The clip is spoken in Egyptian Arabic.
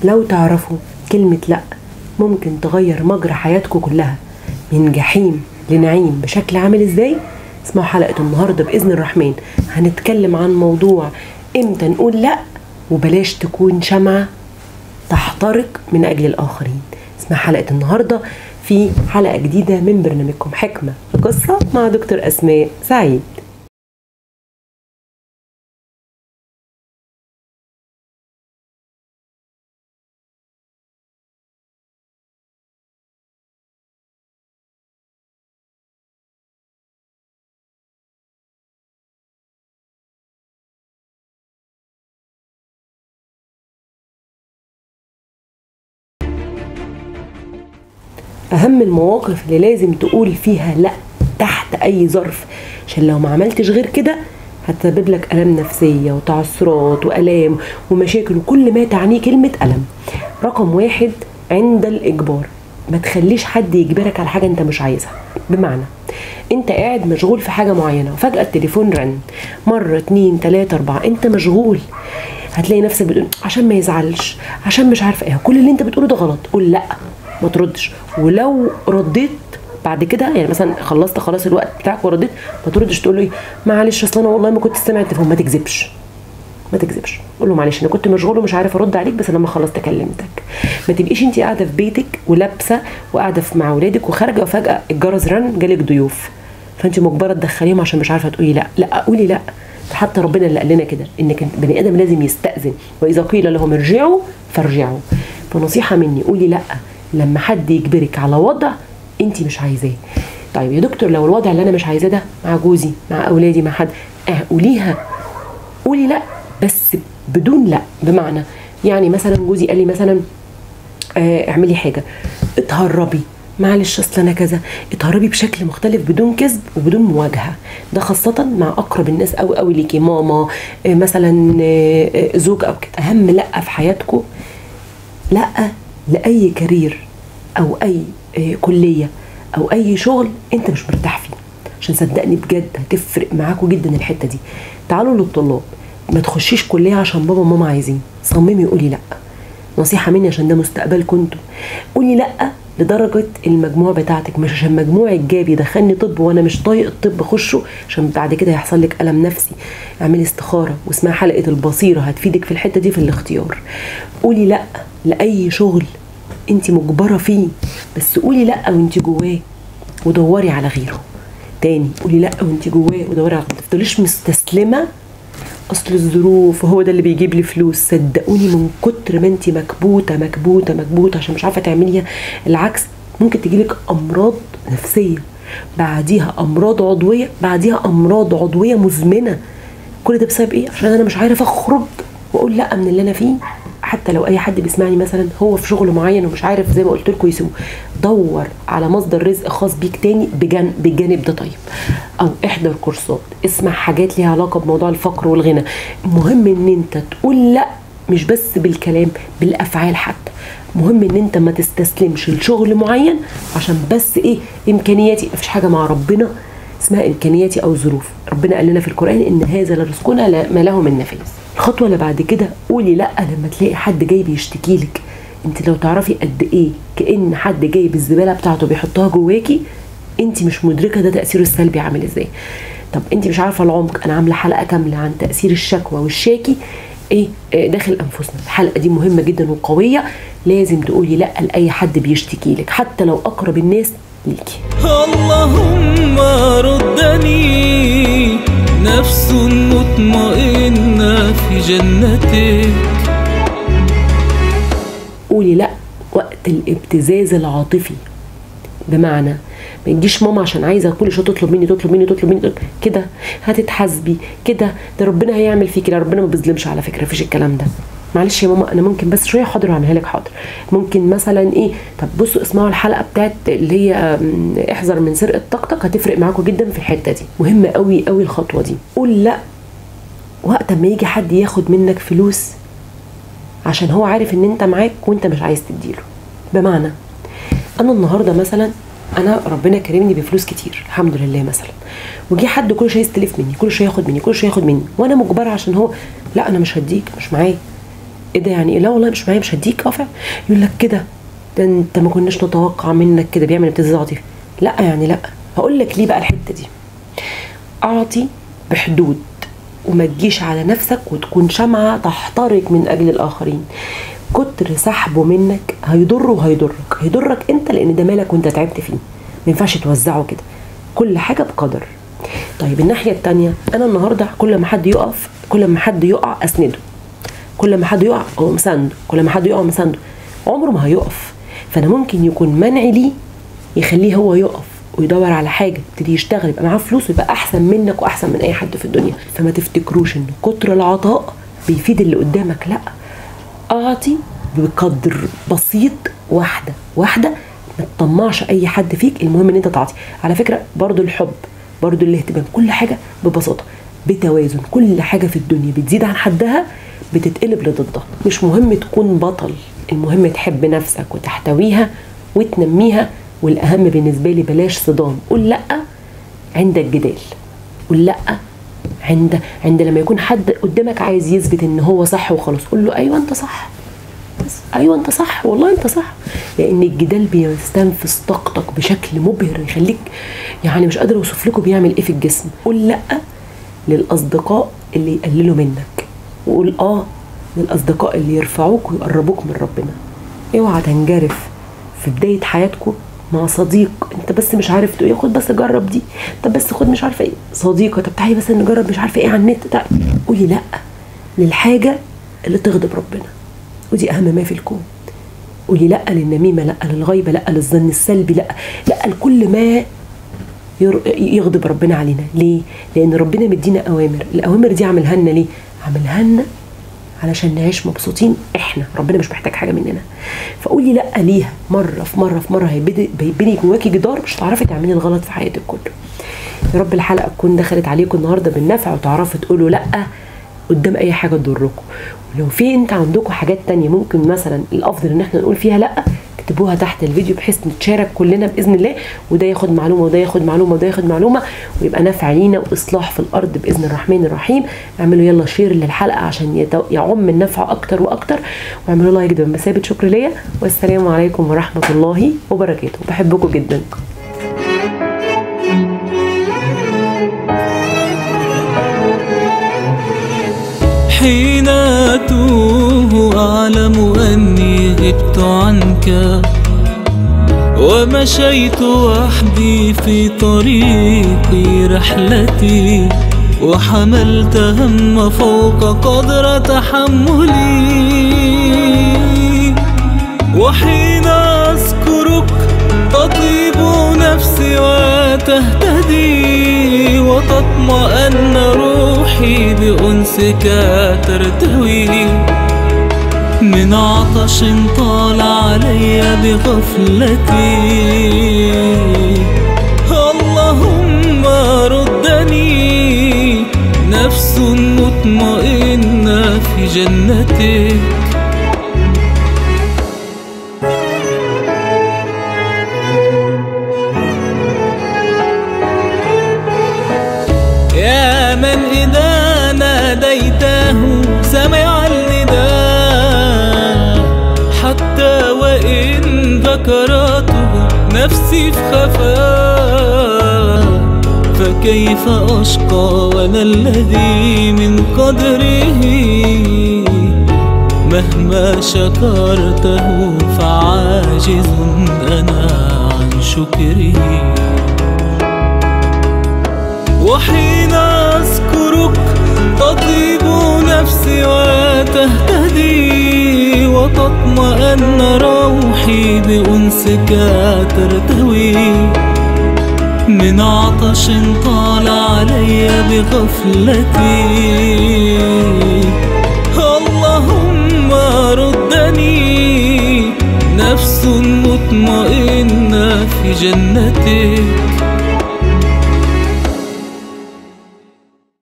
لو تعرفوا كلمة لأ ممكن تغير مجرى حياتكم كلها من جحيم لنعيم بشكل عامل ازاي اسمعوا حلقة النهاردة بإذن الرحمن هنتكلم عن موضوع امتى نقول لأ وبلاش تكون شمعة تحترق من أجل الآخرين اسمها حلقة النهاردة في حلقة جديدة من برنامجكم حكمة في قصة مع دكتور أسماء سعيد اهم المواقف اللي لازم تقول فيها لا تحت اي ظرف عشان لو ما عملتش غير كده هتسبب لك الام نفسيه وتعثرات والام ومشاكل وكل ما تعنيه كلمه الم رقم واحد عند الاجبار ما تخليش حد يجبرك على حاجه انت مش عايزها بمعنى انت قاعد مشغول في حاجه معينه وفجاه التليفون رن مره اتنين تلاته اربعه انت مشغول هتلاقي نفسك بتقول عشان ما يزعلش عشان مش عارفه ايه كل اللي انت بتقوله ده غلط قول لا ما تردش ولو رديت بعد كده يعني مثلا خلصت خلاص الوقت بتاعك ورديت ما تردش تقول له ايه معلش اصل انا والله ما كنت سامع التليفون ما تكذبش ما تكذبش قول له معلش انا كنت مشغول ومش عارف ارد عليك بس لما خلصت كلمتك ما تبقيش انت قاعده في بيتك ولابسه وقاعده في مع اولادك وخارجه وفجاه الجرس رن جالك ضيوف فانت مجبره تدخليهم عشان مش عارفه تقولي لا لا قولي لا حتى ربنا اللي قال لنا كده ان بني ادم لازم يستاذن واذا قيل لهم ارجعوا فارجعوا فنصيحه مني قولي لا لما حد يجبرك على وضع انت مش عايزاه طيب يا دكتور لو الوضع اللي انا مش عايزاه ده مع جوزي مع اولادي مع حد اه قوليها قولي لا بس بدون لا بمعنى يعني مثلا جوزي قال لي مثلا اه اعملي حاجه اتهربي معلش اصل انا كذا اتهربي بشكل مختلف بدون كذب وبدون مواجهه ده خاصه مع اقرب الناس قوي قوي ليكي ماما اه مثلا اه زوج او كده اهم لا في حياتكم لا لاي كارير او اي كليه او اي شغل انت مش مرتاح فيه عشان صدقني بجد هتفرق معاكم جدا الحته دي تعالوا للطلاب ما تخشيش كليه عشان بابا وماما عايزين صممي قولي لا نصيحه مني عشان ده مستقبلكم انتوا قولي لا لدرجه المجموع بتاعتك مش عشان مجموعك جاب يدخلني طب وانا مش طايق الطب اخشه عشان بعد كده هيحصل لك الم نفسي اعملي استخاره واسمها حلقه البصيره هتفيدك في الحته دي في الاختيار قولي لا لاي شغل انت مجبره فيه بس قولي لا وانت جواه ودوري على غيره تاني قولي لا وانت جواه ودوري على غيره ما تفضليش مستسلمه اصل الظروف هو ده اللي بيجيب لي فلوس صدقوني من كتر ما انت مكبوته مكبوته مكبوته عشان مش عارفه تعمليها العكس ممكن تجيلك امراض نفسيه بعديها امراض عضويه بعديها امراض عضويه مزمنه كل ده بسبب ايه عشان انا مش عارف اخرج واقول لا من اللي انا فيه حتى لو اي حد بيسمعني مثلا هو في شغل معين ومش عارف زي ما قلت لكم يسيبه دور على مصدر رزق خاص بيك تاني بجانب بالجانب ده طيب او احضر كورسات اسمع حاجات ليها علاقه بموضوع الفقر والغنى المهم ان انت تقول لا مش بس بالكلام بالافعال حتى مهم ان انت ما تستسلمش لشغل معين عشان بس ايه امكانياتي مفيش حاجه مع ربنا اسمها امكانياتي او ظروف ربنا قال لنا في القران ان هذا لرزقنا ما له من نفيس الخطوه اللي بعد كده قولي لا لما تلاقي حد جاي بيشتكي لك انت لو تعرفي قد ايه كان حد جايب الزباله بتاعته بيحطها جواكي انت مش مدركه ده تاثيره السلبي عامل ازاي طب انت مش عارفه العمق انا عامله حلقه كامله عن تاثير الشكوى والشاكي ايه داخل انفسنا الحلقه دي مهمه جدا وقويه لازم تقولي لا لاي حد بيشتكي لك حتى لو اقرب الناس ليكي اللهم ردني نفس مطمئنة في جنتك قولي لا وقت الابتزاز العاطفي بمعنى ما تجيش ماما عشان عايزه كل شويه تطلب مني تطلب مني تطلب مني تطلب. كده هتتحاسبي كده ده ربنا هيعمل فيكي لا ربنا ما بيظلمش على فكره مفيش الكلام ده معلش يا ماما انا ممكن بس شويه حاضر اعملها لك حاضر ممكن مثلا ايه طب بصوا اسمعوا الحلقه بتاعت اللي هي احذر من سرقه طاقتك هتفرق معاكم جدا في الحته دي مهمه قوي قوي الخطوه دي قول لا وقت ما يجي حد ياخد منك فلوس عشان هو عارف ان انت معاك وانت مش عايز تديله بمعنى انا النهارده مثلا انا ربنا كرمني بفلوس كتير الحمد لله مثلا وجي حد كل شويه يستلف مني كل شويه ياخد مني كل شويه ياخد مني وانا مجبره عشان هو لا انا مش هديك مش معايا ايه ده يعني إيه؟ لا والله مش معايا مش هديك اه فعلا يقول لك كده ده انت ما كناش نتوقع منك كده بيعمل ابتزاز عاطفي لا يعني لا هقول لك ليه بقى الحته دي اعطي بحدود وما تجيش على نفسك وتكون شمعة تحترق من أجل الآخرين كتر سحبه منك هيضره وهيضرك هيضرك انت لان ده مالك وانت تعبت فيه ما ينفعش توزعه كده كل حاجه بقدر طيب الناحيه التانية انا النهارده كل ما حد يقف كل ما حد يقع اسنده كل ما حد يقع هو مسانده كل ما حد يقع مسانده عمره ما هيقف فانا ممكن يكون منعي ليه يخليه هو يقف ويدور على حاجه يبتدي يشتغل يبقى معاه فلوس ويبقى احسن منك واحسن من اي حد في الدنيا فما تفتكروش ان كتر العطاء بيفيد اللي قدامك لا اعطي بقدر بسيط واحده واحده ما تطمعش اي حد فيك المهم ان انت تعطي على فكره برضو الحب برضو الاهتمام كل حاجه ببساطه بتوازن كل حاجه في الدنيا بتزيد عن حدها بتتقلب لضدها مش مهم تكون بطل المهم تحب نفسك وتحتويها وتنميها والاهم بالنسبه لي بلاش صدام قول لا عند الجدال قول لا عند عند لما يكون حد قدامك عايز يثبت ان هو صح وخلاص قول له ايوه انت صح بس ايوه انت صح والله انت صح لان الجدال بيستنفذ طاقتك بشكل مبهر يخليك يعني مش قادر اوصف لكم بيعمل ايه في الجسم قول لا للاصدقاء اللي يقللوا منك وقول اه للاصدقاء اللي يرفعوك ويقربوك من ربنا اوعى تنجرف في بدايه حياتكم مع صديق انت بس مش عارف تقول خد بس جرب دي طب بس خد مش عارفه ايه صديقه طب تعالي بس نجرب مش عارفه ايه على النت تعالي. قولي لا للحاجه اللي تغضب ربنا ودي اهم ما في الكون قولي لا للنميمه لا للغيبه لا للظن السلبي لا لا لكل ما يغضب ربنا علينا ليه لان ربنا مدينا اوامر الاوامر دي عملها لنا ليه عملها لنا علشان نعيش مبسوطين احنا ربنا مش محتاج حاجه مننا فقولي لا ليها مره في مره في مره هيبني جواكي جدار مش هتعرفي تعملي الغلط في حياتك كله يا رب الحلقه تكون دخلت عليكم النهارده بالنفع وتعرفوا تقولوا لا قدام اي حاجه تضركم ولو في انت عندكم حاجات تانية ممكن مثلا الافضل ان احنا نقول فيها لا اكتبوها تحت الفيديو بحيث نتشارك كلنا باذن الله وده ياخد معلومه وده ياخد معلومه وده ياخد معلومه ويبقى نفع لينا واصلاح في الارض باذن الرحمن الرحيم اعملوا يلا شير للحلقه عشان يتو... يعم النفع اكتر واكتر واعملوا لايك ده بمثابه شكر ليا والسلام عليكم ورحمه الله وبركاته بحبكم جدا حين أتوه أعلم أني غبت عنك ومشيت وحدي في طريقي رحلتي وحملت هم فوق قدر تحملي وحين أذكرك تطيب نفسي وتهتدي وتطمئن روحي بأنسك ترتوي من عطش طال علي بغفلتي اللهم ردني نفس مطمئنة في جنتك يا من إذا ناديته سمع النداء حتى وإن ذكرته نفسي في خفاء فكيف أشقى وأنا الذي من قدره مهما شكرته فعاجز أنا عن شكره وحين أذكرك تطيب نفسي وتهتدي وتطمئن روحي بأنسك ترتوي من عطش طال علي بغفلتي اللهم ردني نفس مطمئنة في جنتك